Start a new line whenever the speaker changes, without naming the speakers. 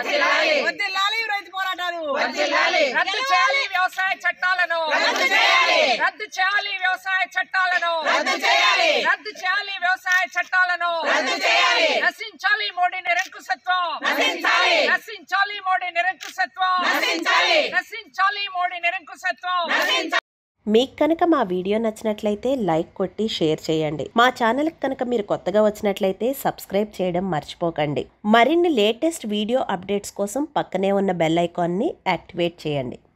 వర్ధిల్లాలి రైతు పోరాటాలు
రద్దు చేయాలి వ్యవసాయ చట్టాలను
రద్దు చేయాలి.
రద్దు చేయాలి వ్యవసాయ చట్టాలను
రద్దు చేయాలి.
రద్దు చేయాలి వ్యవసాయ చట్టాలను
రద్దు చేయాలి.
నశించాలి మోడీ నిరంకుశత్వం
నశించాలి.
నశించాలి మోడీ నిరంకుశత్వం
నశించాలి.
నశించాలి మోడీ నిరంకుశత్వం
మీకు కనుక మా వీడియో నచ్చినట్లయితే లైక్ కొట్టి షేర్ చేయండి మా ఛానల్కి కనుక మీరు కొత్తగా వచ్చినట్లయితే సబ్స్క్రైబ్ చేయడం మర్చిపోకండి మరిన్ని లేటెస్ట్ వీడియో అప్డేట్స్ కోసం పక్కనే ఉన్న బెల్ ఐకాన్ని యాక్టివేట్ చేయండి